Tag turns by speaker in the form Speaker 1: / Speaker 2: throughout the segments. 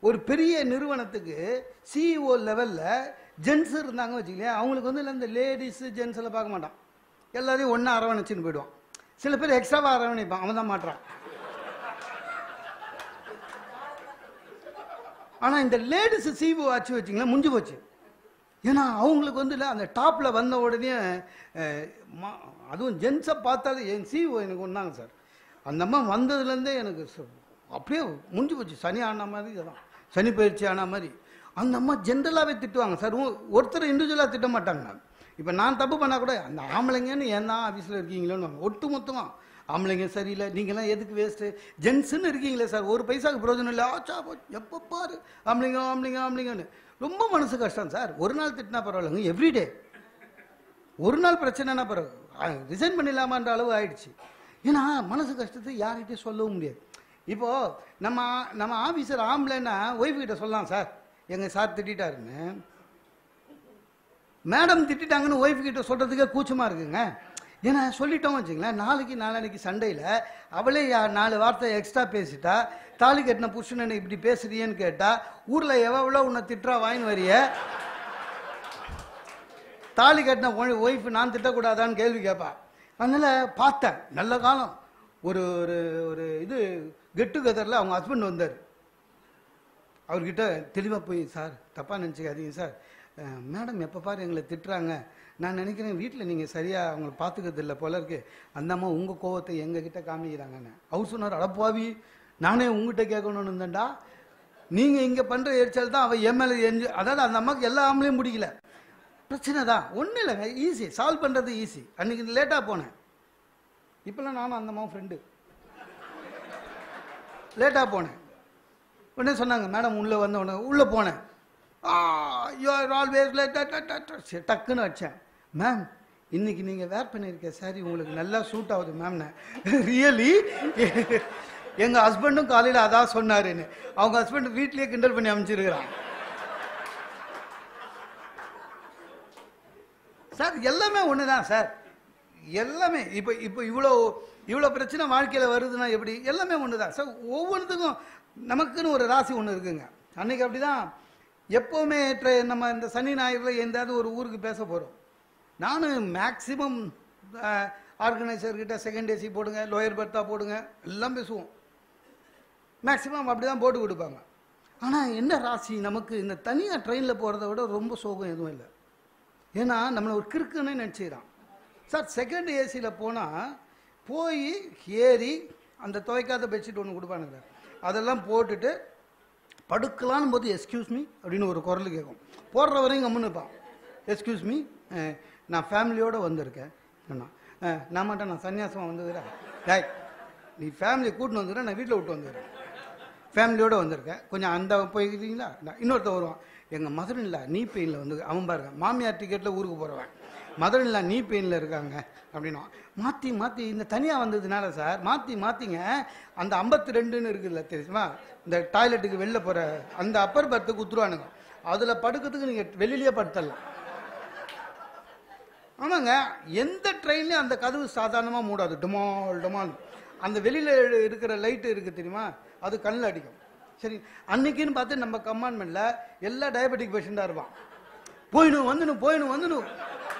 Speaker 1: ஒரு பெரிய நிறுவனத்துக்கு சிஇஓ லெவலில் ஜென்ஸ் இருந்தாங்க வச்சுக்கலையா அவங்களுக்கு வந்து இந்த லேடிஸ் ஜென்ஸ் எல்லாம் பார்க்க மாட்டான் எல்லாரையும் ஒன்றா அரவணைச்சின்னு போயிடுவான் சில பேர் எக்ஸ்ட்ராவாக அரவணைப்பான் அவன் தான் மாட்டுறான் ஆனால் இந்த லேடிஸ் சிஇஓ ஆச்சு வச்சிங்களேன் முடிஞ்சு போச்சு ஏன்னா அவங்களுக்கு வந்து இல்லை அந்த டாப்பில் வந்த உடனே அஹ், மா- அதுவும் ஜென்ஸை பார்த்தாலே என் சிஇஓ எனக்கு ஒன்றாங்க சார் அந்த அம்மா வந்ததுலேருந்தே எனக்கு ச- அப்படியே முடிஞ்சு போச்சு சனி ஆன மாதிரி தான் சனி பயிற்சி ஆன மாதிரி அந்த அம்மா ஜென்ரலாகவே திட்டுவாங்க சார் ஒ- ஒருத்தர் இண்டிவிஜுவலாக திட்ட மாட்டாங்க இப்போ நான் தப்பு பண்ணால் கூட அந்த ஆம்பளைங்கன்னு ஏன் தான் ஆஃபீஸில் இருக்கீங்களோன்னு ஒட்டு மொத்தமாக ஆம்பளைங்க சரியில்லை நீங்களாம் எதுக்கு வேஸ்ட்டு ஜென்ஸுன்னு இருக்கீங்களே சார் ஒரு பைசாவுக்கு பிரயோஜனம் இல்லை ஆச்சா போச்சு எப்போ பாரு ஆம்பளைங்க ஆம்பளைங்க ஆம்பளைங்கன்னு ரொம்ப மனசு கஷ்டம் சார் ஒரு நாள் திட்டினா பரவாயில்லைங்க எவ்ரிடே ஒரு நாள் பிரச்சனைனா பரவாயில்ல ரிசைன் பண்ணிடலாமான்ற அளவு ஆயிடுச்சு ஏன்னா மனசு கஷ்டத்தை யார்கிட்டயும் சொல்லவும் முடியாது இப்போ நம்ம நம்ம ஆஃபீஸர் ஆம்பளைன்னா ஒய்ஃப் கிட்ட சொல்லலாம் சார் எங்க சார் திட்டாருன்னு மேடம் திட்டாங்கன்னு ஒய்ஃப் கிட்ட சொல்றதுக்கே கூச்சமா இருக்குங்க ஏன்னா சொல்லிட்டோம் வச்சுங்களேன் நாளைக்கு நாளான்னைக்கு சண்டையில் அவளே யா- நாலு வார்த்தை எக்ஸ்ட்ரா பேசிட்டா தாலி கட்டின புருஷன் இப்படி பேசுறியேன்னு கேட்டா ஊர்ல எவ்வளோ உன்னை திட்டுறா வாங்கின்னு வரிய தாலி கட்டின ஒய்ஃப் நான் திட்டக்கூடாதான்னு கேள்வி கேட்பா அதனால பார்த்தேன் நல்ல காலம் ஒரு ஒரு ஒரு இது கெட் டுகெதரில் அவங்க ஹஸ்பண்ட் வந்தார் அவர்கிட்ட தெளிவாக போய் சார் தப்பாக நினச்சிக்காதீங்க சார் அஹ், மேடம் எப்போ பாரு எங்களை திட்டுறாங்க நான் நினைக்கிறேன் வீட்டில் நீங்கள் சரியாக அவங்கள பார்த்துக்கிறது இல்லை போல இருக்கு அந்த அம்மா உங்கள் கோவத்தை எங்ககிட்ட காமிக்கிறாங்கன்னு அவர் சொன்னார் அடப்பாவி நானே உங்ககிட்ட கேட்கணும்னு இருந்தேன்டா நீங்கள் இங்கே பண்ணுற எரிச்சல் தான் அவள் எம்எல்ஏ எரிஞ்சு அதாவது அந்த அம்மாவுக்கு எல்லா ஆம்பளையும் பிடிக்கல பிரச்சனை தான் ஒன்றும் இல்லைங்க ஈஸி சால்வ் பண்ணுறது ஈஸி அன்றைக்கி லேட்டாக போனேன் இப்போல்லாம் நானும் அந்த அம்மா ஃப்ரெண்டு லேட்டாக போனேன் உடனே சொன்னாங்க மேடம் உள்ளே வந்த உடனே உள்ளே போனேன் ஆ யூ ஆர் ஆல்வேஸ் டக்குன்னு வச்சேன் மேம் இன்னைக்கு நீங்கள் வேர் பண்ணியிருக்க சாரி உங்களுக்கு நல்லா சூட் ஆகுது மேம்னு ரியலி எங்கள் ஹஸ்பண்டும் காலையில் அதான் சொன்னாருன்னு அவங்க ஹஸ்பண்ட் வீட்லயே கிண்டல் பண்ணி அமைச்சிருக்கிறான் சார் எல்லாமே ஒன்று தான் சார் எல்லாமே இப்போ இப்போ இவ்வளோ இவ்வளோ பிரச்சனை வாழ்க்கையில் வருதுன்னா எப்படி எல்லாமே ஒன்று தான் சார் ஒவ்வொன்றுத்துக்கும் நமக்குன்னு ஒரு ராசி ஒன்று இருக்குங்க அன்னைக்கு அப்படி தான் எப்போவுமே ட்ரெ- நம்ம இந்த சனி ஞாயிறில் எந்தாவது ஒரு ஊருக்கு பேச போகிறோம் நானும் மேக்சிமம் ஆர்கனைசர்கிட்ட செகண்ட் ஏசி போடுங்க லோயர் பர்த்தா போடுங்க எல்லாம் பேசுவோம் மேக்சிமம் அப்படி தான் போட்டு கொடுப்பாங்க ஆனால் என்ன ராசி நமக்கு இந்த தனியாக ட்ரெயினில் போகிறத விட ரொம்ப சோகம் எதுவும் இல்லை ஏன்னா நம்மளை ஒரு கிறுக்குன்னு நினச்சிக்கிறான் சார் செகண்ட் ஏசியில் போனால் போய் ஏறி அந்த துவைக்காத பெட்ஷீட் ஒன்று கொடுப்பானுங்க அதெல்லாம் போட்டுட்டு படுக்கலான்னு போது எஸ்கியூஸ் மீ அப்படின்னு ஒரு குரல் கேட்கும் போடுற வரையும் கம்முன்னு இருப்பான் எஸ்கியூஸ் மீ நான் ஃபேமிலியோடு வந்திருக்கேன் சொன்னா "அஹ், நான் மட்டும் நான் சன்னியாசமாக வந்துக்கிறேன் டேய் நீ ஃபேமிலியை கூட்டின்னு வந்துடுறேன் நான் வீட்டில் விட்டு வந்துடுறேன் ஃபேமிலியோடு வந்திருக்கேன் கொஞ்சம் அந்த போய்க்கிறீங்களா நான் இன்னொருத்தன் வருவான் எங்கள் மதர் இல்லை நீ பெயினில் வந்து அவன் பாருங்க மாமியார் டிக்கெட்டில் ஊருக்கு போகிறவன் மதர் இல்லை நீ பெயினில் இருக்காங்க அப்படின்னா மாற்றி மாற்றி இந்த தனியாக வந்ததுனால சார் மாற்றி மாற்றிங்க அந்த ஐம்பத்தி ரெண்டுன்னு இருக்குல்ல தெரியுமா இந்த டாய்லெட்டுக்கு வெளில போகிற அந்த அப்பர் பர்த்துக்கு உத்துருவானுங்க அதில் படுக்கிறதுக்கு நீங்கள் வெளியிலேயே படுத்தலாம் ஆமாங்க எந்த ட்ரெயின்லையும் அந்த கதவு சாதாரணமாக மூடாது டொமால் டொமால் அந்த வெளியில் இருக்கிற லைட்டு இருக்குது தெரியுமா அது கண்ணில் அடிக்கும் சரி அன்னைக்குன்னு பார்த்து நம்ம கம்பார்ட்மெண்ட்டில் எல்லா டயபெட்டிக் பேஷண்ட்டாக இருப்பான் போயிடும் வந்துடும் போயிடும் வந்துடும்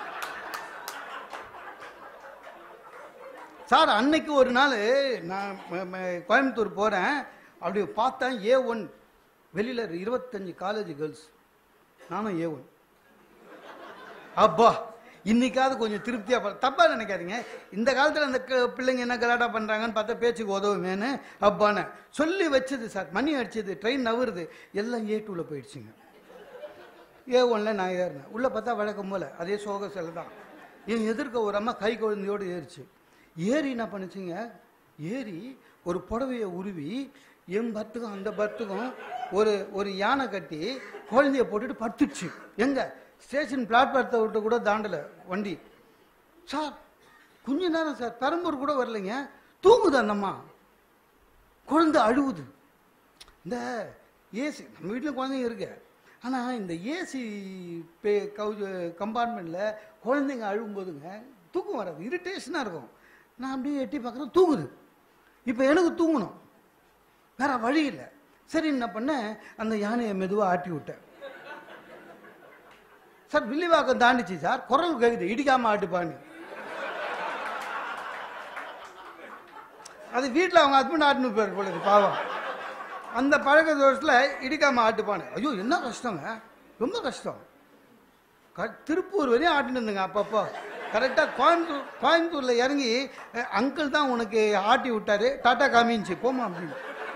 Speaker 1: சார் அன்னைக்கு ஒரு நாள் நான் ம- ம- கோயம்புத்தூர் போகிறேன் அப்படி பார்த்தேன் ஏ ஒன் வெளியில் இருபத்தஞ்சு காலேஜ் கேர்ள்ஸ் நானும் ஏ ஒன் அப்பா இன்னைக்காவது கொஞ்சம் திருப்தியா ப- தப்பா நினைக்காதீங்க இந்த காலத்துல அந்த க- பிள்ளைங்க என்ன கலாட்டா பண்றாங்கன்னு பார்த்தா பேச்சுக்கு உதவுமேன்னு அப்பான்னு சொல்லி வச்சது சார் மணி அடிச்சது ட்ரெயின் நவருது எல்லாம் ஏ டூல போயிடுச்சுங்க ஏ ஒன்ல நான் ஏறினேன் உள்ள பார்த்தா வழக்கம் போல அதே சோக செல் தான் என் எதிர்க்க ஒரு அம்மா கை குழந்தையோடு ஏறிச்சு ஏறி என்ன பண்ணுச்சுங்க ஏறி ஒரு புடவைய உருவி என் பர்த்துக்கும் அந்த பர்த்துக்கும் ஒரு ஒரு யானை கட்டி குழந்தைய போட்டுட்டு படுத்துச்சு எங்க ஸ்டேஷன் பிளாட்பாரத்தை விட்டு கூட தாண்டல வண்டி சார் கொஞ்ச நேரம் சார் பெரம்பூர் கூட வரலைங்க தூங்குது அந்த அம்மா குழந்தை அழுவுது இந்த ஏசி நம்ம வீட்டில் குழந்தைங்க இருக்கு ஆனால் இந்த ஏசி பே கவு கம்பார்ட்மெண்ட்டில் குழந்தைங்க அழுகும்போதுங்க தூக்கம் வராது இரிட்டேஷனாக இருக்கும் நான் அப்படியே எட்டி பார்க்குறேன் தூங்குது இப்போ எனக்கு தூங்கணும் வேற வழி இல்லை சரி என்ன பண்ணேன் அந்த யானையை மெதுவாக ஆட்டி விட்டேன் சார் வில்லிவாக்கம் தாண்டிச்சு சார் குரல் கேக்குது இடிக்காம ஆட்டுப்பான்னு அது வீட்டில் அவங்க ஹஸ்பண்ட் ஆட்டுன்னு போயிரு பொழுது பாவம் அந்த பழக்க தோஷத்தில் இடிக்காம ஆட்டுப்பானு ஐயோ என்ன கஷ்டங்க ரொம்ப கஷ்டம் க- திருப்பூர் வரையும் ஆட்டின்னு இருந்துங்க அப்பப்போ கரெக்டாக கோயம்புத்தூர் கோயம்புத்தூரில் இறங்கி அங்கிள் தான் உனக்கு ஆட்டி விட்டாரு டாட்டா காமிச்சு போமா அப்படின்னு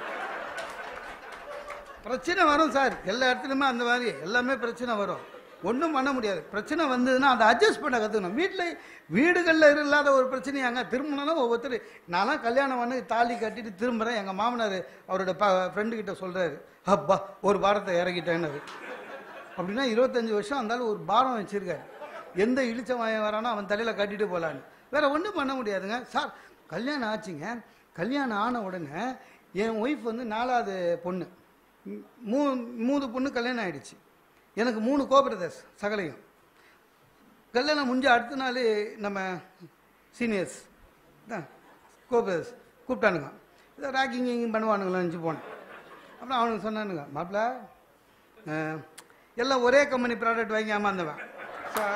Speaker 1: பிரச்சனை வரும் சார் எல்லா இடத்துலையுமே அந்த மாதிரி எல்லாமே பிரச்சனை வரும் ஒன்றும் பண்ண முடியாது பிரச்சனை வந்ததுன்னா அதை அட்ஜஸ்ட் பண்ண கற்றுக்கணும் வீட்டில் வீடுகளில் இல்லாத ஒரு பிரச்சனையாங்க திருமணம்னா ஒவ்வொருத்தர் நான்லாம் கல்யாணம் பண்ணி தாலி கட்டிட்டு திரும்புகிறேன் எங்கள் மாமனார் அவரோட ப ஃப்ரெண்டு கிட்ட சொல்கிறாரு அப்பா ஒரு பாரத்தை இறக்கிட்டேன்னு அப்படின்னா இருபத்தஞ்சு வருஷம் இருந்தாலும் ஒரு பாரம் வச்சிருக்காரு எந்த இழிச்ச வாயம் வரானோ அவன் தலையில் கட்டிட்டு போகலான்னு வேற ஒன்றும் பண்ண முடியாதுங்க சார் கல்யாணம் ஆச்சுங்க கல்யாணம் ஆன உடனே என் ஒய்ஃப் வந்து நாலாவது பொண்ணு ம், மூ மூணு பொண்ணு கல்யாணம் ஆயிடுச்சு எனக்கு மூணு கோபிரதர்ஸ் சகலையும் கல்யாணம் முடிஞ்ச அடுத்த நாள் நம்ம சீனியர்ஸ் தான் கோபிரதர்ஸ் கூப்பிட்டானுங்க இதை ராக்கிங் கிங்கிங் பண்ணுவானுங்களா நினச்சி போனேன் அப்புறம் அவனுக்கு சொன்னானுங்க மாப்பிள்ள அஹ், எல்லாம் ஒரே கம்பெனி ப்ராடக்ட் வாங்கி ஏமாந்தவன் சார்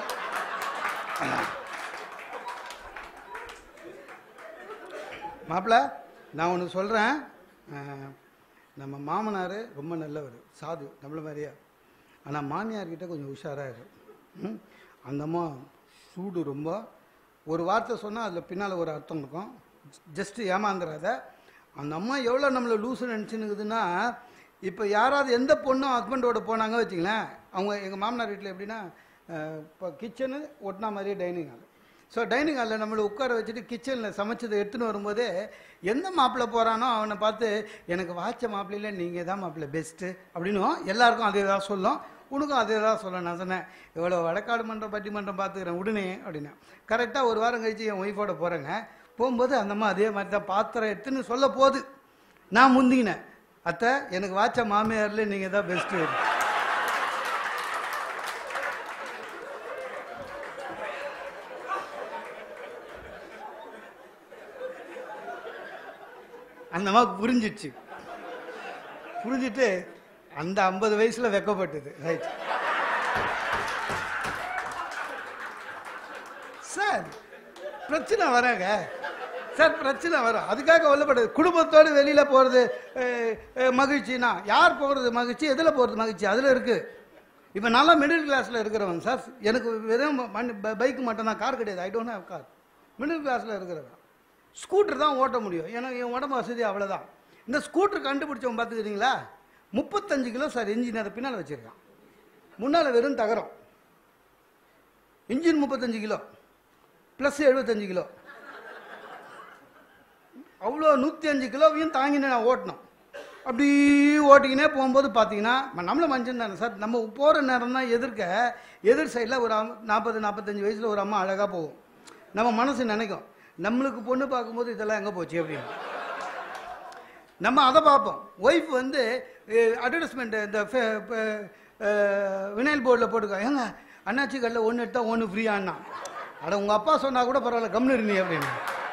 Speaker 1: மாப்பிள்ள நான் ஒன்று சொல்கிறேன் நம்ம மாமனார் ரொம்ப நல்லவர் சாது நம்மள மாதிரியே ஆனால் மாமியார்கிட்ட கொஞ்சம் உஷாராக இரு ம்? அந்த அம்மா சூடு ரொம்ப ஒரு வார்த்தை சொன்னால் அதில் பின்னால் ஒரு அர்த்தம் இருக்கும் ஜஸ்ட்டு ஏமாந்துடாத அந்த அம்மா எவ்வளோ நம்மளை லூசு நினச்சினுக்குதுன்னா இப்போ யாராவது எந்த பொண்ணும் ஹஸ்பண்டோட போனாங்க வச்சுங்களேன் அவங்க எங்கள் மாமனார் வீட்டில் எப்படின்னா அஹ், இப்போ கிச்சனு ஒட்டினா மாதிரியே டைனிங் ஹால் ஸோ டைனிங் ஹாலில் நம்மளை உட்கார வச்சுட்டு கிச்சனில் சமைச்சதை எடுத்துன்னு வரும்போதே எந்த மாப்பிள்ளை போகிறானோ அவனை பார்த்து எனக்கு வாச்ச மாப்பிள்ளையில் நீங்கள் தான் மாப்பிள்ளை பெஸ்ட்டு அப்படின்னும் எல்லாருக்கும் அதே தான் சொல்லும் உனக்கும் அதே தான் சொல்ல நான் சொன்னேன் எவ்வளோ வழக்காடு மன்றம் பட்டிமன்றம் பார்த்துக்கிறேன் உடனே அப்படின்னா கரெக்டாக ஒரு வாரம் கழிச்சு என் ஒய்ஃபோட போகிறேங்க போகும்போது அந்தம்மா அதே மாதிரி தான் பாத்திரம் எடுத்துன்னு சொல்ல போகுது நான் முந்திக்கினேன் அத்தை எனக்கு வாச்ச மாமியாரில் நீங்கள் தான் பெஸ்ட்டு அந்த அம்மா புரிஞ்சிடுச்சு புரிஞ்சிட்டு அந்த ஐம்பது வயசுல வெக்கப்பட்டது ரைட் சார் பிரச்சனை வராங்க சார் பிரச்சனை வரும் அதுக்காக சொல்லப்படுது குடும்பத்தோடு வெளியில போறது அஹ், அஹ், மகிழ்ச்சினா யார் போகிறது மகிழ்ச்சி எதில் போகிறது மகிழ்ச்சி அதில் இருக்கு இப்போ நல்லா மிடில் கிளாஸில் இருக்கிறவன் சார் எனக்கு வெறும் பைக் மட்டும் தான் கார் கிடையாது I don't have car middle கிளாஸில் இருக்கிறவன் ஸ்கூட்டர் தான் ஓட்ட முடியும் ஏன்னா என் உடம்பு வசதி அவ்வளோதான் இந்த ஸ்கூட்டர் கண்டுபிடிச்சவன் பார்த்துக்கிறீங்களா முப்பத்தஞ்சு கிலோ சார் இன்ஜின் அதை பின்னால் வச்சுருக்கான் முன்னால் வெறும் தகரம் இன்ஜின் முப்பத்தஞ்சு கிலோ ப்ளஸ் எழுபத்தஞ்சு கிலோ அவ்வளோ நூற்றி அஞ்சு கிலோவையும் தாங்கினே நான் ஓட்டணும் அப்படி ஓட்டிக்கினே போகும்போது பார்த்தீங்கன்னா நம்மள மனுஷன் தானே சார் நம்ம போகிற நேரம் தான் எதிர்க்க எதிர் சைடில் ஒரு அம்- நாற்பது நாற்பத்தஞ்சு வயசில் ஒரு அம்மா அழகாக போகும் நம்ம மனசு நினைக்கும் நம்மளுக்கு பொண்ணு பார்க்கும்போது இதெல்லாம் எங்கே போச்சு அப்படின்னு நம்ம அதை பார்ப்போம் ஒய்ஃப் வந்து அட்வர்டைஸ்மெண்ட் இந்த ஃபே- ப- அஹ், வினைல் போர்டில் போட்டுக்கோ ஏங்க அண்ணாச்சி கல்ல ஒன்று எடுத்தா ஒன்று ஃப்ரீயானா அட உங்கள் அப்பா சொன்னா கூட பரவாயில்ல கம்னு இருந்தீங்க அப்படின்னு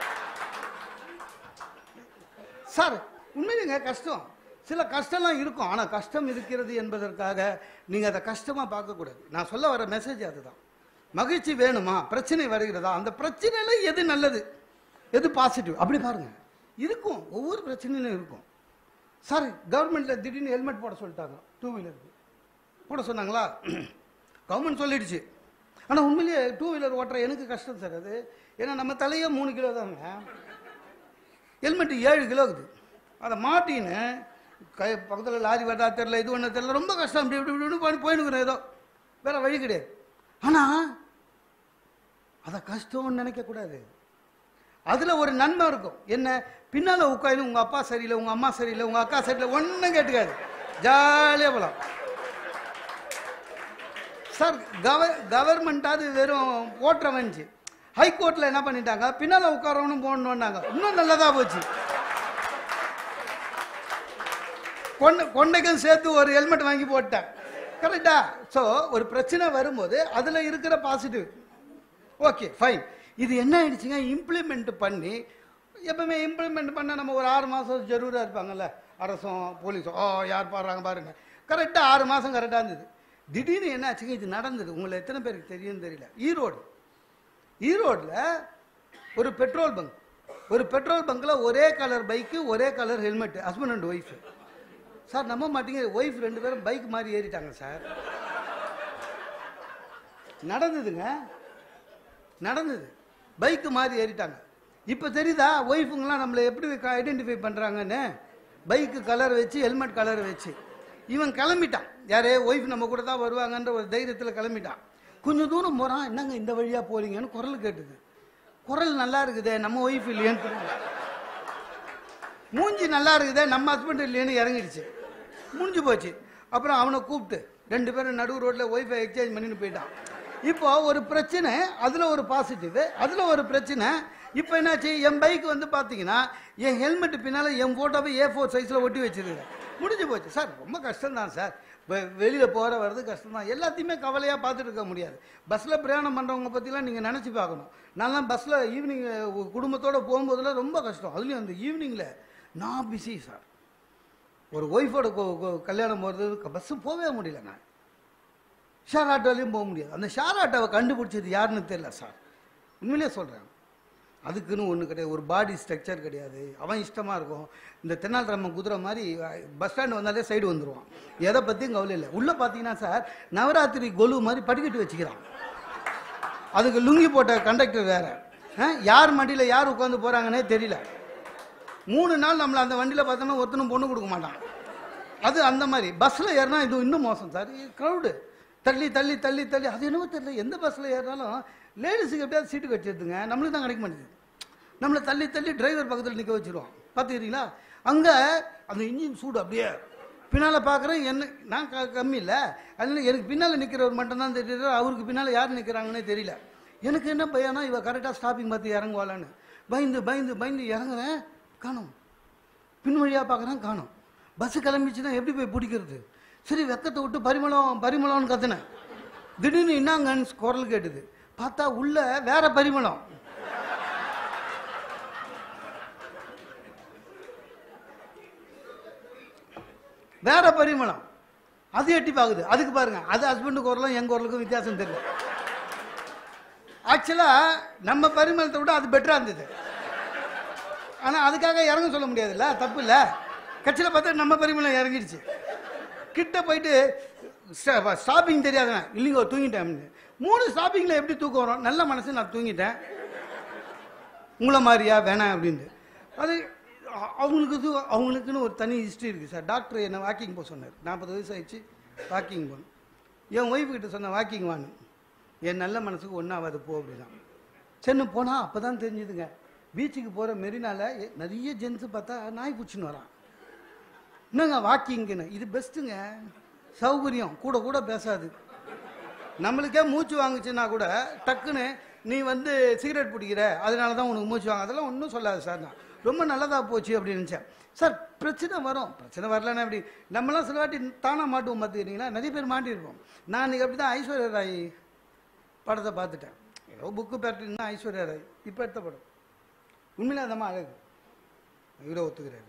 Speaker 1: சார் உண்மையிலேங்க கஷ்டம் சில கஷ்டம்லாம் இருக்கும் ஆனால் கஷ்டம் இருக்கிறது என்பதற்காக நீங்கள் அதை கஷ்டமாக பார்க்கக்கூடாது நான் சொல்ல வர மெசேஜ் அதுதான் மகிழ்ச்சி வேணுமா பிரச்சனை வருகிறதா அந்த பிரச்சனையில எது நல்லது எது பாசிட்டிவ் அப்படி பாருங்க இருக்கும் ஒவ்வொரு பிரச்சனையிலும் இருக்கும் சார் கவர்மெண்ட்ல திடீர்னு ஹெல்மெட் போட சொல்லிட்டாங்க டூ வீலருக்கு போட சொன்னாங்களா கவர்மெண்ட் சொல்லிடுச்சு ஆனால் உண்மையிலேயே டூ வீலர் ஓட்டுற எனக்கு கஷ்டம் சார் அது ஏன்னா நம்ம தலையே மூணு கிலோ தாங்க ஹெல்மெட் ஏழு கிலோ இருக்குது அதை மாட்டின்னு கை பக்கத்தில் லாரி வரதா தெரில இது ஒன்று தெரில ரொம்ப கஷ்டம் இப்படி இப்படி இப்படி இப்படி போயினுக்கிறேன் ஏதோ வேற வழி கிடையாது ஆனால் அதை கஷ்டம்னு நினைக்கக்கூடாது அதில் ஒரு நன்மை இருக்கும் என்ன பின்னால் உட்காந்து உங்கள் அப்பா சரியில்லை உங்கள் அம்மா சரியில்லை உங்கள் அக்கா சரியில்லை ஒன்றும் கேட்டுக்காது ஜாலியாக போகலாம் சார் கவ கவர்மெண்ட்டாவது வெறும் ஓட்டுறவன்ச்சு ஹைகோர்ட்டில் என்ன பண்ணிட்டாங்க பின்னால் உட்காரவனும் போடணுன்னாங்க இன்னும் நல்லதா போச்சு கொண்டை கொண்டைக்கும் சேர்த்து ஒரு ஹெல்மெட் வாங்கி போட்டேன் கரெக்டா ஸோ ஒரு பிரச்சனை வரும்போது அதில் இருக்கிற பாசிட்டிவ் ஓகே ஃபைன் இது என்ன ஆயிடுச்சுங்க இம்ப்ளிமெண்ட் பண்ணி எப்பவுமே இம்ப்ளிமெண்ட் பண்ண நம்ம ஒரு ஆறு மாதம் ஜரூராக இருப்பாங்கல்ல அரசும் போலீஸும் ஓ யார் பாடுறாங்க பாருங்க கரெக்டாக ஆறு மாதம் கரெக்டாக இருந்தது திடீர்னு என்ன ஆச்சுங்க இது நடந்தது உங்களை எத்தனை பேருக்கு தெரியும்னு தெரியல ஈரோடு ஈரோட்டில் ஒரு பெட்ரோல் பங்க் ஒரு பெட்ரோல் பங்க்கில் ஒரே கலர் பைக்கு ஒரே colour helmet husband and wife sir நம்ப மாட்டீங்க ஒய்ஃப் ரெண்டு பேரும் பைக் மாதிரி ஏறிட்டாங்க சார் நடந்ததுங்க நடந்தது பைக்கு மாதிரி ஏறிட்டாங்க இப்போ தெரியுதா ஒய்ஃபுங்கெல்லாம் நம்மளை எப்படி ஐடென்டிஃபை பண்ணுறாங்கன்னு பைக்கு கலர் வச்சு ஹெல்மெட் கலர் வச்சு இவன் கிளம்பிட்டான் யாரே ஒய்ஃப் நம்ம கூட தான் வருவாங்கன்ற ஒரு தைரியத்தில் கிளம்பிட்டான் கொஞ்சம் தூரம் போகிறான் என்னங்க இந்த வழியாக போறீங்கன்னு குரல் கேட்டுது குரல் நல்லா இருக்குதே நம்ம ஒய்ஃப் இல்லையேன்னு புரியல. மூஞ்சி நல்லா இருக்குதே நம்ம ஹஸ்பண்ட் இல்லையேன்னு இறங்கிடுச்சு முடிஞ்சு போச்சு அப்புறம் அவனை கூப்பிட்டு ரெண்டு பேரும் நடு ரோட்டில் ஒய்ஃபை எக்ஸ்சேஞ்ச் பண்ணிட்டு போயிட்டான் இப்போ ஒரு பிரச்சனை அதில் ஒரு பாசிட்டிவ் அதில் ஒரு பிரச்சனை இப்போ என்னாச்சு என் பைக் வந்து பார்த்தீங்கன்னா என் ஹெல்மெட் பின்னால் என் ஃபோட்டோவை ஏ ஃபோர் சைஸில் ஒட்டி வச்சிருக்கேன் முடிஞ்சு போச்சு சார் ரொம்ப கஷ்டம் தான் சார் வெளியில் போகிற வர்றது கஷ்டம் தான் எல்லாத்தையுமே கவலையாக பார்த்துட்டு இருக்க முடியாது பஸ்ஸில் பிரயாணம் பண்ணுறவங்க பற்றிலாம் நீங்கள் நினச்சி பார்க்கணும் நான்லாம் பஸ்ஸில் ஈவினிங் குடும்பத்தோடு போகும்போதெல்லாம் ரொம்ப கஷ்டம் அதுலேயும் அந்த ஈவினிங்கில் நான் பிஸி சார் ஒரு ஒய்ஃபோட கல்யாணம் போகிறது பஸ்ஸு போகவே முடியல நான் ஷேர் ஆட்டோலையும் போக முடியாது அந்த ஷேர் ஆட்டோவை கண்டுபிடிச்சது யாருன்னு தெரியல சார் உண்மையிலே சொல்கிறேன் அதுக்குன்னு ஒன்று கிடையாது ஒரு பாடி ஸ்ட்ரக்சர் கிடையாது அவன் இஷ்டமாக இருக்கும் இந்த தென்னாலிராமன் குதிரை மாதிரி பஸ் ஸ்டாண்டு வந்தாலே சைடு வந்துடுவான் எதை பற்றியும் கவலை இல்லை உள்ளே பார்த்தீங்கன்னா சார் நவராத்திரி கொலு மாதிரி படிக்கட்டு வச்சுக்கிறான் அதுக்கு லுங்கி போட்ட கண்டக்டர் வேற ஆ, யார் மண்டியில் யார் உட்காந்து போகிறாங்கன்னே தெரியல மூணு நாள் நம்மளை அந்த வண்டியில் பார்த்தோன்னா ஒருத்தனும் பொண்ணு கொடுக்க மாட்டான் அது அந்த மாதிரி பஸ்ஸில் ஏறினா இது இன்னும் மோசம் சார் க்ரௌடு தள்ளி தள்ளி தள்ளி தள்ளி அது என்னவோ தெரியல எந்த பஸ்ஸில் ஏறினாலும் லேடிஸுக்கு எப்படியாவது சீட்டு கட்டிடுதுங்க நம்மளுக்கு தான் கிடைக்க மாட்டேங்குது நம்மளை தள்ளி தள்ளி டிரைவர் பக்கத்தில் நிற்க வச்சிருவோம் பார்த்துக்கிறீங்களா அங்கே அந்த இன்ஜின் சூடு அப்படியே பின்னால் பார்க்குறேன் என்ன நான் க கம்மி இல்லை அதனால எனக்கு பின்னால் நிற்கிறவர் மட்டும்தான் தெரியுது அவருக்கு பின்னால் யார் நிற்கிறாங்கன்னே தெரியல எனக்கு என்ன பையனா இவ கரெக்டாக ஸ்டாப்பிங் பார்த்து இறங்குவாளான்னு பயந்து பயந்து பயந்து இறங்குறேன் காணோம் பின் வழியாக பார்க்குறேன் காணோம் பஸ்ஸு கிளம்பிச்சுன்னா எப்படி போய் பிடிக்கிறது சரி வெக்கத்தை விட்டு பரிமளம் பரிமளம்னு கத்துனேன் திடீர்னு என்னங்கன்னு குரல் கேட்டுது பார்த்தா உள்ள வேற பரிமளம் வேற பரிமளம் அது எட்டி பார்க்குது அதுக்கு பாருங்க அது ஹஸ்பண்டு குரலும் என் குரலுக்கும் வித்தியாசம் தெரியல ஆக்சுவலா நம்ம பரிமளத்தை விட அது பெட்டரா இருந்தது ஆனா அதுக்காக இறங்க சொல்ல முடியாதுல்ல தப்பு இல்ல கட்சியில் பார்த்தா நம்ம பரிமளம் இறங்கிடுச்சு கிட்ட போயிட்டு ஸ்டாப்பிங் தெரியாதுண்ணா இல்லைங்க தூங்கிட்டேன் மூணு ஸ்டாப்பிங்கில் எப்படி தூக்கம் வரும் நல்ல மனசு நான் தூங்கிட்டேன் உங்களை மாதிரியா வேணாம் அப்படின்ட்டு அது அ- அவங்களுக்கு இது அவங்களுக்குன்னு ஒரு தனி ஹிஸ்ட்ரி இருக்குது சார் டாக்டர் என்னை வாக்கிங் போக சொன்னார் நாற்பது வயசு ஆயிடுச்சு வாக்கிங் போகணும் என் ஒய்ஃபு கிட்ட சொன்ன வாக்கிங் வான்னு என் நல்ல மனசுக்கு ஒன்றாவது போ அப்படின்னா சென்னு போனால் அப்போ தான் தெரிஞ்சுதுங்க பீச்சுக்கு போகிற மெரினால எ- நிறைய ஜென்ஸு பார்த்தா நாய் பிடிச்சின்னு வரான் என்னங்க வாக்கிங்குன்னு இது பெஸ்ட்டுங்க சௌகரியம் கூட கூட பேசாது நம்மளுக்கே மூச்சு வாங்குச்சுன்னா கூட டக்குன்னு நீ வந்து சிகரெட் பிடிக்கிற அதனால தான் உனக்கு மூச்சு வாங்க அதெல்லாம் ஒன்றும் சொல்லாது சார் நான் ரொம்ப நல்லதாக போச்சு அப்படின்னு நினச்சேன் சார் பிரச்சனை வரும் பிரச்சனை வரலன்னா எப்படி நம்மளாம் சில வாட்டி தானாக மாட்டுவோம் பார்த்துக்கிறீங்களா நிறைய பேர் மாட்டியிருப்போம் நான் இன்னைக்கு அப்படி தான் ஐஸ்வர்யா ராய் படத்தை பார்த்துட்டேன் ஏதோ புக்கு பேர்ட்டுன்னா ஐஸ்வர்யா ராய் இப்போ எடுத்த படம் உண்மையிலே அதம்மா அழகு இவரை ஒத்துக்கிறாரு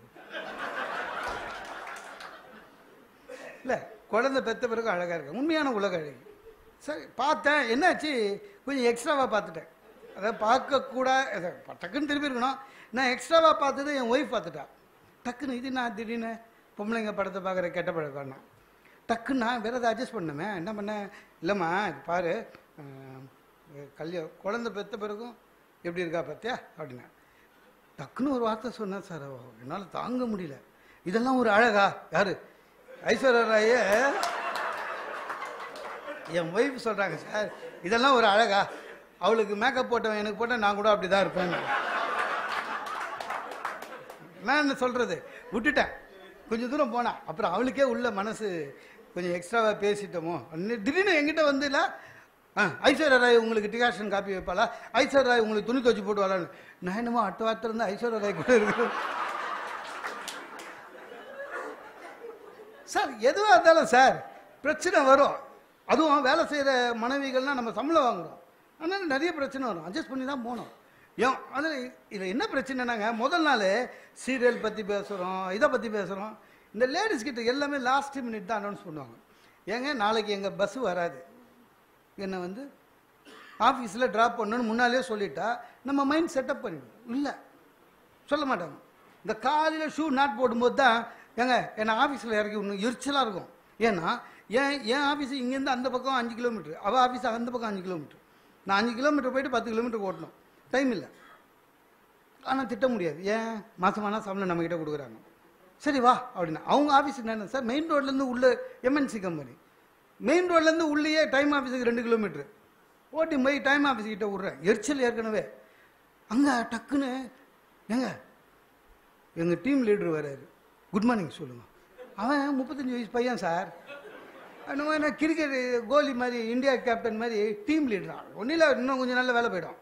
Speaker 1: இல்லை குழந்தை பெத்த பிறகு அழகாக இருக்கு உண்மையான உலக அழகு சரி பார்த்தேன் என்னாச்சு கொஞ்சம் எக்ஸ்ட்ராவாக பார்த்துட்டேன் அதாவது பார்க்கக்கூட அதை டக்குன்னு திரும்பி இருக்கணும் நான் எக்ஸ்ட்ராவாக பார்த்தது என் ஒய்ஃப் பார்த்துட்டா டக்குன்னு இது நான் திடீர்னு பொம்பளைங்க படத்தை பார்க்குற கெட்ட பழக்கம்னா டக்குன்னு நான் வேறு எதாவது அட்ஜஸ்ட் பண்ணுமே என்ன பண்ணேன் இல்லைம்மா இது பாரு கல்யாணம் குழந்தை பெத்த பிறகும் எப்படி இருக்கா பார்த்தியா அப்படின்னா டக்குன்னு ஒரு வார்த்தை சொன்னேன் சார் என்னால் தாங்க முடியல இதெல்லாம் ஒரு அழகா யாரு ஐஸ்வர்யா ராயே என் ஒய்ஃப் சொல்றாங்க சார் இதெல்லாம் ஒரு அழகா அவளுக்கு மேக்கப் போட்டவன் எனக்கு போட்டால் நான் கூட அப்படி தான் இருப்பேன் நான் என்ன சொல்றது விட்டுட்டேன் கொஞ்சம் தூரம் போனா அப்புறம் அவளுக்கே உள்ள மனசு கொஞ்சம் எக்ஸ்ட்ராவாக பேசிட்டோமோ அன்னு திடீர்னு என்கிட்ட வந்து இல்லை ஆ ஐஸ்வர்யா ராய் உங்களுக்கு டிகாஷன் காப்பி வைப்பாளா ஐஸ்வர்யா ராய் உங்களுக்கு துணி துவச்சி போட்டு வரலான்னு நான் என்னமோ அட்ட வார்த்தை இருந்து ஐஸ்வர்யா ராய் கூட இருக்கு சார் எதுவாக இருந்தாலும் சார் பிரச்சனை வரும் அதுவும் வேலை செய்கிற மனைவிகள்னால் நம்ம சம்பளம் வாங்குறோம் அதனால நிறைய பிரச்சனை வரும் அட்ஜஸ்ட் பண்ணி தான் போகணும் ஏன் அதில் இதில் என்ன பிரச்சனைனாங்க முதல் நாள் சீரியல் பற்றி பேசுகிறோம் இதை பற்றி பேசுகிறோம் இந்த லேடிஸ் கிட்ட எல்லாமே லாஸ்ட் மினிட் தான் அனௌன்ஸ் பண்ணுவாங்க ஏங்க நாளைக்கு எங்கள் பஸ் வராது என்னை வந்து ஆஃபீஸில் ட்ராப் பண்ணணும்னு முன்னாலே சொல்லிட்டா நம்ம மைண்ட் செட்டப் பண்ணிவிடுவோம் இல்லை சொல்ல மாட்டாங்க இந்த காலையில் ஷூ நாட் போடும்போது தான் ஏங்க என்னை ஆஃபீஸில் இறக்கி விடணும் எரிச்சலாக இருக்கும் ஏன்னா ஏன் என் ஆஃபீஸ் இங்கேருந்து அந்த பக்கம் அஞ்சு கிலோமீட்டர் அவள் ஆஃபீஸ் அந்த பக்கம் அஞ்சு கிலோமீட்டர் நான் அஞ்சு கிலோமீட்டர் போயிட்டு பத்து கிலோமீட்டர் ஓட்டணும் டைம் இல்லை ஆனால் திட்ட முடியாது ஏன் மாதமான சம்பளம் நம்மக்கிட்ட கொடுக்குறாங்க சரி வா அப்படின்னா அவங்க ஆஃபீஸ் என்ன சார் மெயின் ரோட்லேருந்து உள்ள எம்என்சி கம்பெனி மெயின் ரோட்லேருந்து உள்ளேயே டைம் ஆஃபீஸுக்கு ரெண்டு கிலோமீட்டர் ஓட்டி போய் டைம் ஆஃபீஸ் கிட்ட விட்றேன் எரிச்சல் ஏற்கனவே அங்கே டக்குன்னு ஏங்க எங்கள் டீம் லீடர் வராரு குட் மார்னிங் சொல்லுங்கள் அவன் முப்பத்தஞ்சு வயசு பையன் சார் அந்த மாதிரி கிரிக்கெட் கோலி மாதிரி இந்தியா கேப்டன் மாதிரி டீம் லீடரா ஒன்றும் இல்லை இன்னும் கொஞ்சம் நல்ல வேலை போயிடும்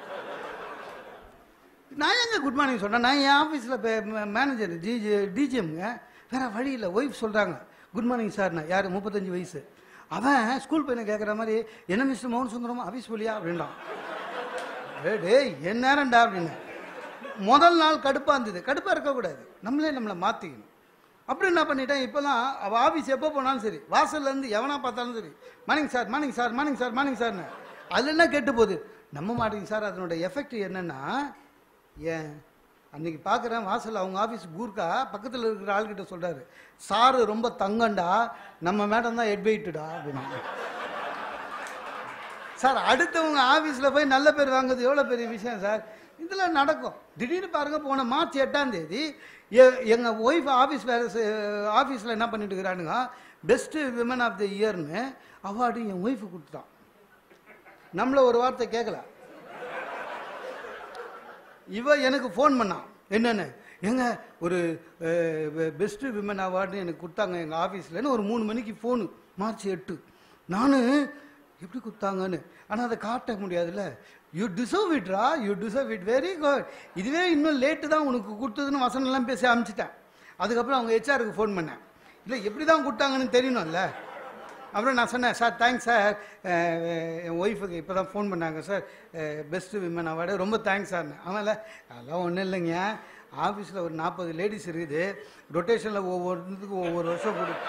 Speaker 1: நான் எங்க குட் மார்னிங் சொன்னேன் நான் என் ஆஃபீஸில் மேனேஜர் ஜி டிஜிஎம்ங்க வேற வழி இல்லை ஒய்ஃப் சொல்கிறாங்க குட் மார்னிங் சார்ண்ணா யார் முப்பத்தஞ்சு வயசு அவன் ஸ்கூல் பையனை கேட்குற மாதிரி என்ன மிஸ்டர் மோகன் சுந்தரம் ஆஃபீஸ் போலியா அப்படின்றான் ஏய் டேய் என் நேரம்டா அப்படின்னு முதல் நாள் கடுப்பாக இருந்தது கடுப்பாக இருக்கக்கூடாது நம்மளே நம்மளை மாற்றிக்கணும் அப்படி என்ன பண்ணிட்டேன் இப்போலாம் அவள் ஆஃபீஸ் எப்போ போனாலும் சரி வாசல்ல இருந்து எவனா பார்த்தாலும் சரி morning sir morning sir morning sir morning சார்னு அதில் என்ன கெட்டு போகுது நம்ப மாட்டேங்க சார் அதனோட எஃபெக்ட் என்னன்னா ஏன் அன்னைக்கு பார்க்குறேன் வாசல் அவங்க ஆஃபீஸ் கூர்க்கா பக்கத்தில் இருக்கிற ஆள்கிட்ட சொல்கிறாரு சாரு ரொம்ப தங்கண்டா நம்ம மேடம் தான் ஹெட்வெயிட்டுடா அப்படின்னு சார் அடுத்தவங்க ஆஃபீஸில் போய் நல்ல பேர் வாங்குறது எவ்வளோ பெரிய விஷயம் சார் இதெல்லாம் நடக்கும் திடீர்னு பாருங்க போன மார்ச் எட்டாம் தேதி எங்கள் ஒய்ஃப் ஆஃபீஸ் வேறு ஆஃபீஸில் என்ன பண்ணிட்டு இருக்கிறானுங்க பெஸ்ட்டு விமன் ஆஃப் த இயர்னு அவார்டு என் ஒய்ஃபு கொடுத்துட்டான் நம்மள ஒரு வார்த்தை கேட்கல இவ எனக்கு ஃபோன் பண்ணான் என்னென்னு ஏங்க ஒரு பெஸ்ட்டு விமன் அவார்டுன்னு எனக்கு கொடுத்தாங்க எங்கள் ஆஃபீஸ்லன்னு ஒரு மூணு மணிக்கு ஃபோனு மார்ச் எட்டு நான் எப்படி கொடுத்தாங்கன்னு ஆனால் அதை காட்ட முடியாதுல்ல யூ டிசர்வ் இட்ரா you deserve it very good இதுவே இன்னும் லேட்டு தான் உனக்கு கொடுத்ததுன்னு வசனம்லாம் பேசி அனுப்பிச்சிட்டேன் அதுக்கப்புறம் அவங்க ஹெச்ஆருக்கு ஃபோன் பண்ணேன் இல்லை எப்படி தான் கொடுத்தாங்கன்னு தெரியணும்ல அப்புறம் நான் சொன்னேன் சார் தேங்க்ஸ் சார் என் ஒய்ஃபுக்கு இப்போ தான் ஃபோன் பண்ணாங்க சார் பெஸ்ட்டு விமன் அவார்டு ரொம்ப தேங்க்ஸ் சார் ஆமாம்ல அதெல்லாம் ஒன்றும் இல்லைங்க ஆஃபீஸில் ஒரு நாற்பது லேடிஸ் இருக்குது ரொட்டேஷனில் ஒவ்வொருத்துக்கும் ஒவ்வொரு வருஷம் கொடு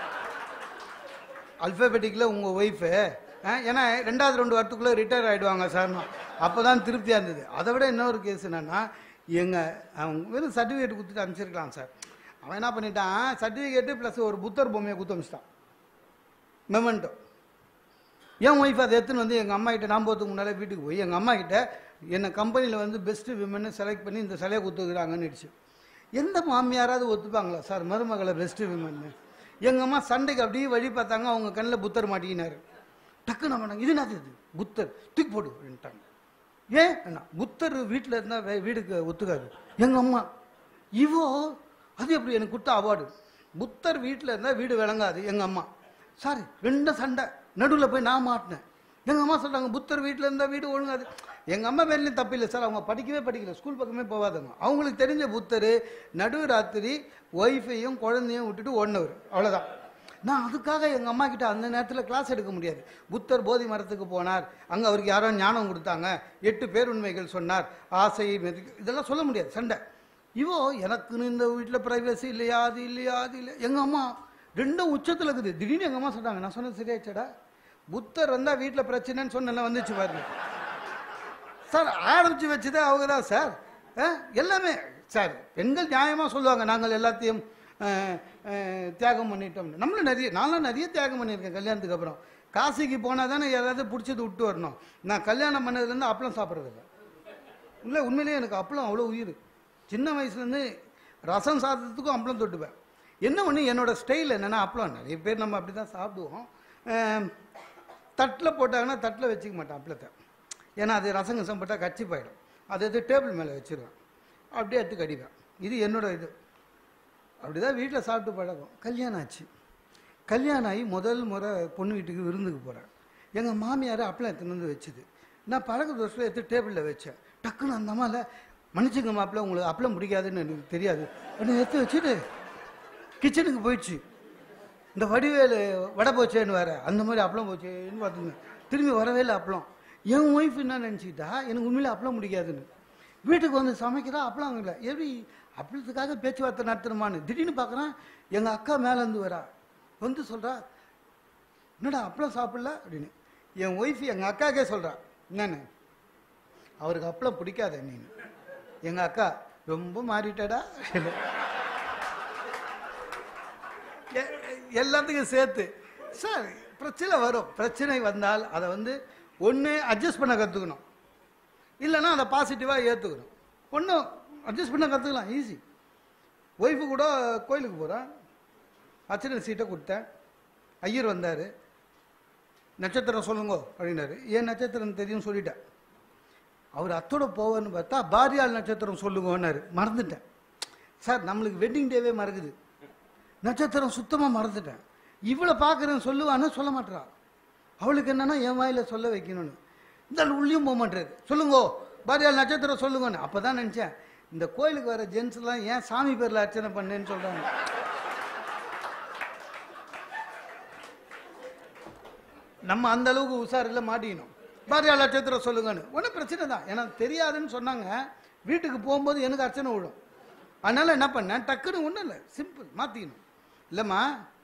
Speaker 1: அல்ஃபபெட்டிக்கில் உங்கள் ஒய்ஃபு ஏன்னா ரெண்டாவது ரெண்டு வாரத்துக்குள்ளே ரிட்டையர் ஆகிடுவாங்க சார் அப்போ தான் திருப்தியாக இருந்தது அதை விட இன்னொரு கேஸ் என்னென்னா எங்கள் அவங்க வெறும் சர்டிஃபிகேட் கொடுத்துட்டு அனுப்பிச்சிருக்கலாம் சார் அவன் என்ன பண்ணிட்டான் சர்டிஃபிகேட்டு ப்ளஸ் ஒரு புத்தர் பொம்மையை கொடுத்து அனுப்பிச்சிட்டான் மெமெண்டோ என் ஒய்ஃப் அதை எடுத்துன்னு வந்து எங்கள் அம்மா கிட்ட நான் போகிறதுக்கு முன்னாலே வீட்டுக்கு போய் எங்கள் அம்மா கிட்ட என்னை கம்பெனியில் வந்து பெஸ்ட்டு விமன்னு செலக்ட் பண்ணி இந்த சிலையை கொடுத்துக்கிறாங்கன்னுடுச்சு எந்த மாமியாராவது ஒத்துப்பாங்களா சார் மருமகளை பெஸ்ட்டு விமன்னு எங்கள் அம்மா சண்டைக்கு அப்படியே வழி பார்த்தாங்க அவங்க கண்ணில் புத்தர் மாட்டிக்கினாரு டக்குன்னு பண்ணாங்க இது என்னது இது புத்தர் தூக்கி போடு அப்படின்ட்டாங்க ஏன் என்ன புத்தர் வீட்டில் இருந்தால் வீடுக்கு ஒத்துக்காது எங்கள் அம்மா இவோ அது எப்படி எனக்கு கொடுத்த அவார்டு புத்தர் வீட்டில் இருந்தால் வீடு விளங்காது எங்கள் அம்மா சாரி ரெண்டும் சண்டை நடுவில் போய் நான் மாட்டினேன் எங்கள் அம்மா சொல்கிறாங்க புத்தர் வீட்டில் இருந்தால் வீடு ஒழுங்காது எங்கள் அம்மா பேர்லேயும் தப்பு இல்லை சார் அவங்க படிக்கவே படிக்கல ஸ்கூல் பக்கமே போகாதவங்க அவங்களுக்கு தெரிஞ்ச புத்தர் நடு ராத்திரி ஒய்ஃபையும் குழந்தையும் விட்டுட்டு ஓடினவர் அவ்வளோதான் நான் அதுக்காக எங்கள் அம்மா கிட்ட அந்த நேரத்தில் கிளாஸ் எடுக்க முடியாது புத்தர் போதி மரத்துக்கு போனார் அங்கே அவருக்கு யாரோ ஞானம் கொடுத்தாங்க எட்டு பேருண்மைகள் சொன்னார் ஆசை மெது- இதெல்லாம் சொல்ல முடியாது சண்டை இவோ எனக்குன்னு இந்த வீட்டில் ப்ரைவசி இல்லையா அது இல்லையா அது இல்லை எங்கள் அம்மா ரெண்டும் உச்சத்தில் இருக்குது திடீர்னு எங்கள் அம்மா சொன்னாங்க நான் சொன்னது சரியாச்சடா புத்தர் வந்தால் வீட்டில் பிரச்சனைன்னு சொன்னல வந்துச்சு பாருங்க சார் ஆரம்பித்து வச்சதே அவங்க தான் சார் ஆ, எல்லாமே சார் பெண்கள் நியாயமாக சொல்லுவாங்க நாங்கள் எல்லாத்தையும் ஆ, ஆ, தியாகம் பண்ணிட்டோம் நம்மளும் நிறைய நான்லாம் நிறைய தியாகம் பண்ணியிருக்கேன் கல்யாணத்துக்கு அப்புறம் காசிக்கு போனால் தானே யாராவது பிடிச்சது விட்டு வரணும் நான் கல்யாணம் பண்ணதுலேருந்து அப்பளம் சாப்பிட்றதில்ல இல்லை உண்மையிலேயே எனக்கு அப்பளம் அவ்வளோ உயிர் சின்ன வயசுலேருந்து ரசம் சாதத்துக்கும் அப்பளம் தொட்டுப்பேன் என்ன ஒன்று என்னோட ஸ்டைல் என்னென்னா அப்பளம் நிறைய பேர் நம்ம அப்படி தான் சாப்பிடுவோம் தட்டில் போட்டாங்கன்னா தட்டில் வச்சுக்க மாட்டேன் அப்பளத்தை ஏன்னா அது ரசம் கசம் போட்டால் கச்சி போயிடும் அது இது டேபிள் மேலே வச்சிருவேன் அப்படியே எடுத்து கடிப்பேன் இது என்னோட இது அப்படிதான் வீட்டில் சாப்பிட்டு பழக்கம் கல்யாணம் ஆச்சு கல்யாணம் ஆகி முதல் முறை பொண்ணு வீட்டுக்கு விருந்துக்கு போகிறேன் எங்கள் மாமியார் அப்பளம் எடுத்துன்னு வந்து வச்சுது நான் பழக்க தோசையில் எடுத்து டேபிளில் வச்சேன் டக்குன்னு அந்த அம்மாவில் மன்னிச்சுங்க மாப்பிள்ள உங்களுக்கு அப்பளம் பிடிக்காதுன்னு எனக்கு தெரியாது அப்படின்னு எடுத்து வச்சுட்டு கிச்சனுக்கு போயிடுச்சு இந்த வடிவேலு வடை போச்சேன்னு வேற அந்த மாதிரி அப்பளம் போச்சேன்னு பார்த்துங்க திரும்பி வரவே இல்லை அப்பளம் என் ஒய்ஃப் என்ன நினச்சிக்கிட்டா எனக்கு உண்மையில அப்பளம் பிடிக்காதுன்னு வீட்டுக்கு வந்து சமைக்கிறா அப்பளம் இல்லை எப்படி அப்பளத்துக்காக பேச்சுவார்த்தை நடத்தணுமான்னு திடீர்னு பார்க்குறேன் எங்கள் அக்கா மேலேருந்து வரா வந்து சொல்கிறா என்னடா அப்பளம் சாப்பிடல அப்படின்னு என் ஒய்ஃப் எங்கள் அக்காக்கே சொல்கிறா என்னன்னு அவருக்கு அப்பளம் பிடிக்காத நீ எங்கள் அக்கா ரொம்ப மாறிட்டடா எ- எல்லாத்துக்கும் சேர்த்து சார் பிரச்சனை வரும் பிரச்சனை வந்தால் அதை வந்து ஒன்று அட்ஜஸ்ட் பண்ண கற்றுக்கணும் இல்லைன்னா அதை பாசிட்டிவாக ஏற்றுக்கணும் ஒன்றும் அட்ஜஸ்ட் பண்ண கற்றுக்கலாம் ஈஸி ஒய்ஃபு கூட கோயிலுக்கு போகிறேன் அர்ச்சனை சீட்டை கொடுத்தேன் ஐயர் வந்தார் நட்சத்திரம் சொல்லுங்க அப்படின்னாரு ஏன் நட்சத்திரம் தெரியும் சொல்லிட்டேன் அவர் அத்தோட போவேன்னு பார்த்தா பாரியால் நட்சத்திரம் சொல்லுங்கன்னாரு மறந்துட்டேன் சார் நம்மளுக்கு வெட்டிங் டேவே மறக்குது நட்சத்திரம் சுத்தமாக மறந்துட்டேன் இவளை பார்க்குறேன் சொல்லுவான்னு சொல்ல மாட்டா அவளுக்கு என்னன்னா என் வாயில சொல்ல வைக்கணும்னு இந்த ஆள் உள்ளேயும் போக மாட்டேறது சொல்லுங்கோ பாரியால் நட்சத்திரம் சொல்லுங்கன்னு அப்போ தான் நினச்சேன் இந்த கோயிலுக்கு வர ஜென்ஸ்லாம் ஏன் சாமி பேரில் அர்ச்சனை பண்ணேன்னு சொல்கிறாங்க நம்ம அந்த அளவுக்கு உஷாரில் மாட்டிக்கணும் பாரியா நட்சத்திரம் சொல்லுங்கன்னு ஒன்றும் பிரச்சனை தான் எனக்கு தெரியாதுன்னு சொன்னாங்க வீட்டுக்கு போகும்போது எனக்கு அர்ச்சனை விழும் அதனால என்ன பண்ணேன் டக்குன்னு ஒன்றும் இல்லை சிம்பிள் மாற்றிக்கணும் இல்லைம்மா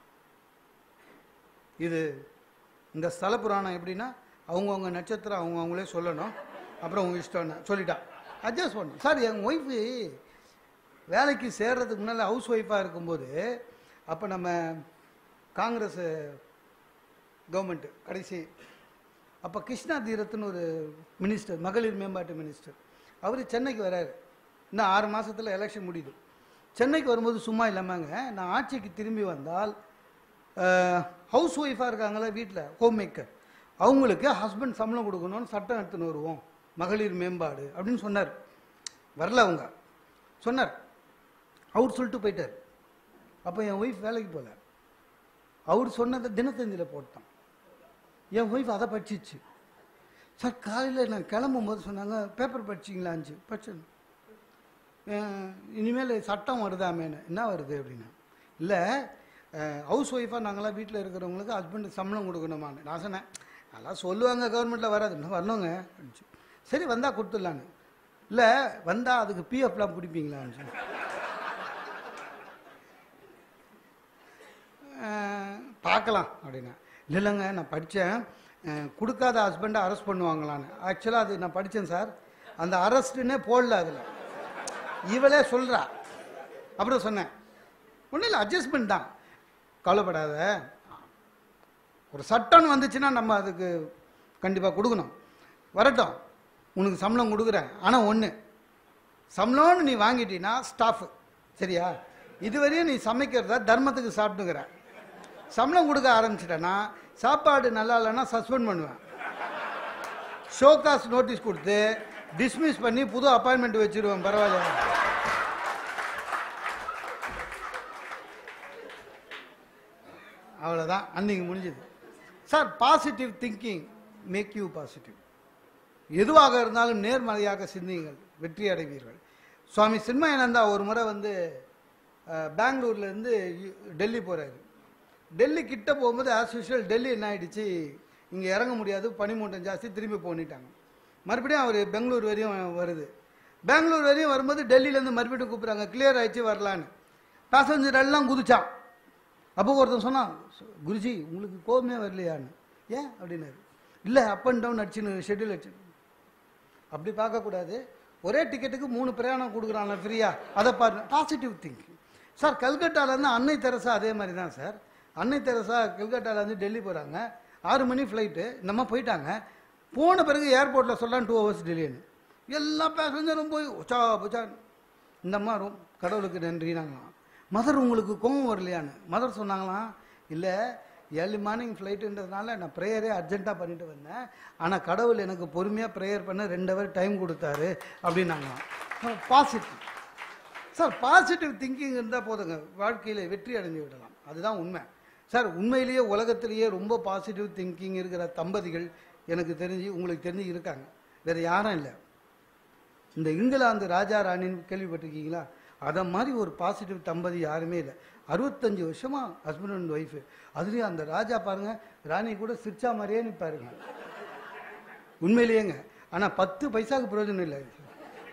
Speaker 1: இது இந்த ஸ்தல புராணம் எப்படின்னா அவங்கவுங்க நட்சத்திரம் அவங்க அவங்களே சொல்லணும் அப்புறம் உங்க இஷ்டம்னு சொல்லிட்டா அட்ஜஸ்ட் பண்ணணும் சார் எங்கள் ஒய்ஃபு வேலைக்கு சேர்றதுக்கு முன்னால் ஹவுஸ் ஒய்ஃபாக இருக்கும்போது அப்போ நம்ம காங்கிரஸ் கவர்மெண்ட்டு கடைசி அப்போ கிருஷ்ணா தீரத்னு ஒரு மினிஸ்டர் மகளிர் மேம்பாட்டு மினிஸ்டர் அவர் சென்னைக்கு வராரு இன்னும் ஆறு மாசத்துல எலெக்ஷன் முடியுது சென்னைக்கு வரும்போது சும்மா இல்லாமங்க நான் ஆட்சிக்கு திரும்பி வந்தால் ஹவுஸ் ஒய்ஃபாக இருக்காங்களே வீட்டில் ஹோம் மேக்கர் அவங்களுக்கு ஹஸ்பண்ட் சம்பளம் கொடுக்கணும்னு சட்டம் எடுத்துன்னு வருவோம் மகளிர் மேம்பாடு அப்படின்னு சொன்னார் வரல அவங்க சொன்னார் அவர் சொல்லிட்டு போயிட்டார் அப்போ என் ஒய்ஃப் வேலைக்கு போகல அவர் சொன்னதை தினத்தந்தியில் போட்டான் என் ஒய்ஃப் அதை படிச்சிச்சு சார் காலையில் நான் கிளம்பும் போது சொன்னாங்க பேப்பர் படிச்சிங்களாச்சு படிச்சேன் அஹ், இனிமேல் சட்டம் வருதாமேன்னு என்ன வருது அப்படின்னா இல்லை ஹவுஸ் ஒய்ஃபாக நாங்களாம் வீட்டில் இருக்கிறவங்களுக்கு ஹஸ்பண்டுக்கு சம்பளம் கொடுக்கணுமான்னு நான் சொன்னேன் அதெல்லாம் சொல்லுவாங்க கவர்மெண்ட்டில் வராது இன்னும் வரணுங்க அப்படின்ச்சு சரி வந்தால் கொடுத்துடலான்னு இல்லை வந்தால் அதுக்கு பிஎஃப்லாம் பிடிப்பீங்களான்னு சொன்னேன் அஹ், பார்க்கலாம் அப்படின்னா இல்லை இல்லைங்க நான் படித்தேன் கொடுக்காத ஹஸ்பண்டை அரெஸ்ட் பண்ணுவாங்களான்னு ஆக்சுவலாக அது நான் படித்தேன் சார் அந்த அரெஸ்ட்டுன்னே போடல அதில் இவளே சொல்கிறா அப்புறம் சொன்னேன் ஒன்றும் இல்லை அட்ஜஸ்ட்மெண்ட் தான் கவலைப்படாத ஒரு சட்டம்னு வந்துச்சுன்னா நம்ம அதுக்கு கண்டிப்பாக கொடுக்கணும் வரட்டும் உனக்கு சம்பளம் கொடுக்குறேன் ஆனால் ஒன்று சம்பளம்னு நீ வாங்கிட்டீன்னா ஸ்டாஃபு சரியா இதுவரையும் நீ சமைக்கிறத தர்மத்துக்கு சாப்பிட்டுக்கிற சம்பளம் கொடுக்க ஆரம்பிச்சிட்டேன்னா சாப்பாடு நல்லா இல்லைன்னா சஸ்பெண்ட் பண்ணுவேன் ஷோகாஸ் நோட்டீஸ் கொடுத்து டிஸ்மிஸ் பண்ணி புது அப்பாயின்மெண்ட் வச்சிருவேன் பரவாயில்ல அவ்வளோதான் அன்னைக்கு முடிஞ்சது sir positive thinking make you positive எதுவாக இருந்தாலும் நேர்மறையாக சிந்தியுங்கள் வெற்றி அடைவீர்கள் சுவாமி சின்மயானந்தா ஒரு முறை வந்து அஹ், பெங்களூர்லேருந்து யு- டெல்லி போகிறாரு டெல்லி கிட்ட போகும்போது ஆஸ் யூஷுவல் டெல்லி என்ன ஆயிடுச்சு இங்கே இறங்க முடியாது பனிமூட்டம் ஜாஸ்தி திரும்பி போனிட்டாங்க மறுபடியும் அவர் பெங்களூர் வரையும் வருது பெங்களூர் வரையும் வரும்போது டெல்லியிலேருந்து மறுபடியும் கூப்பிட்றாங்க கிளியர் ஆயிடுச்சு வரலான்னு பேசஞ்சர் எல்லாம் குதிச்சான் அப்போ ஒருத்தன் சொன்னான் குருஜி உங்களுக்கு கோபமே வரலையான்னு ஏன் அப்படின்னாரு இல்லை அப் அண்ட் டவுன் அடிச்சுன்னு ஷெட்யூல் அடிச்சு அப்படி பார்க்கக்கூடாது ஒரே டிக்கெட்டுக்கு மூணு பிரயாணம் கொடுக்குறாங்க ஃப்ரீயா அதை பாருங்க பாசிட்டிவ் திங்கிங் சார் கல்கட்டாலேருந்து அன்னை தெரசா அதே மாதிரி தான் சார் அன்னை தெரசா கல்கட்டாலேருந்து டெல்லி போகிறாங்க ஆறு மணி ஃப்ளைட்டு நம்ம போயிட்டாங்க போன பிறகு ஏர்போர்ட்டில் சொல்லலாம் டூ ஹவர்ஸ் டெல்லின்னு எல்லா பேசஞ்சரும் போய் உச்சா புச்சா இந்த அம்மா ரொம்ப கடவுளுக்கு நன்றினாங்களாம் மதர் உங்களுக்கு கோவம் வரலையான்னு மதர் சொன்னாங்களாம் இல்லை ஏர்லி மார்னிங் ஃப்ளைட்டுன்றதுனால நான் ப்ரேயரே அர்ஜென்ட்டாக பண்ணிட்டு வந்தேன் ஆனால் கடவுள் எனக்கு பொறுமையாக ப்ரேயர் பண்ண ரெண்டு ஹவர் டைம் கொடுத்தாரு அப்படின்னாங்களாம் பாசிட்டிவ் சார் பாசிட்டிவ் திங்கிங் இருந்தால் போதுங்க வாழ்க்கையில் வெற்றி அடைஞ்சு விடலாம் அதுதான் உண்மை சார் உண்மையிலேயே உலகத்திலேயே ரொம்ப பாசிட்டிவ் திங்கிங் இருக்கிற தம்பதிகள் எனக்கு தெரிஞ்சு உங்களுக்கு தெரிஞ்சு இருக்காங்க வேறு யாரும் இல்லை இந்த இங்கிலாந்து ராஜா ராணின்னு கேள்விப்பட்டிருக்கீங்களா அதை மாதிரி ஒரு பாசிட்டிவ் தம்பதி யாருமே இல்லை அறுபத்தஞ்சு வருஷமா ஹஸ்பண்ட் அண்ட் ஒய்ஃபு அதுலேயும் அந்த ராஜா பாருங்க ராணி கூட சிரிச்சா மாதிரியே நிற்பாருங்க உண்மையிலேயேங்க ஆனால் பத்து பைசாவுக்கு பிரயோஜனம் இல்லை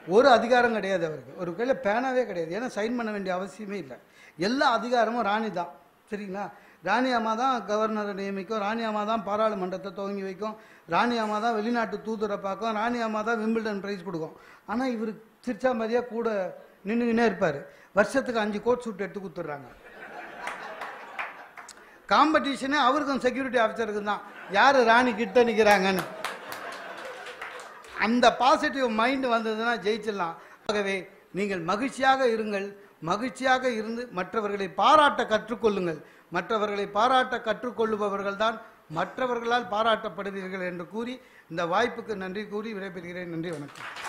Speaker 1: ஒரு அதிகாரம் கிடையாது அவருக்கு ஒரு கையில் பேனாவே கிடையாது ஏன்னா சைன் பண்ண வேண்டிய அவசியமே இல்லை எல்லா அதிகாரமும் ராணி தான் சரிங்களா ராணி அம்மா தான் கவர்னரை நியமிக்கும் ராணி அம்மா தான் பாராளுமன்றத்தை துவங்கி வைக்கும் ராணி அம்மா தான் வெளிநாட்டு தூதரை பார்க்கும் ராணி அம்மா தான் விம்பிள்டன் பிரைஸ் கொடுக்கும் ஆனால் இவர் சிரிச்சா மாதிரியாக கூட நின்றுக்கினே இருப்பார் வருஷத்துக்கு அஞ்சு கோட் சூட் எடுத்து கொடுத்துட்றாங்க காம்படிஷனே அவருக்கும் செக்யூரிட்டி ஆஃபீஸருக்கு தான் யார் ராணி கிட்ட நிற்கிறாங்கன்னு அந்த பாசிட்டிவ் மைண்ட் வந்ததுன்னா ஜெயிச்சிடலாம் ஆகவே நீங்கள் மகிழ்ச்சியாக இருங்கள் மகிழ்ச்சியாக இருந்து மற்றவர்களை பாராட்ட கற்றுக்கொள்ளுங்கள் மற்றவர்களை பாராட்ட கற்றுக்கொள்ளுபவர்கள் தான் மற்றவர்களால் பாராட்டப்படுவீர்கள் என்று கூறி இந்த வாய்ப்புக்கு நன்றி கூறி விடைபெறுகிறேன் நன்றி வணக்கம்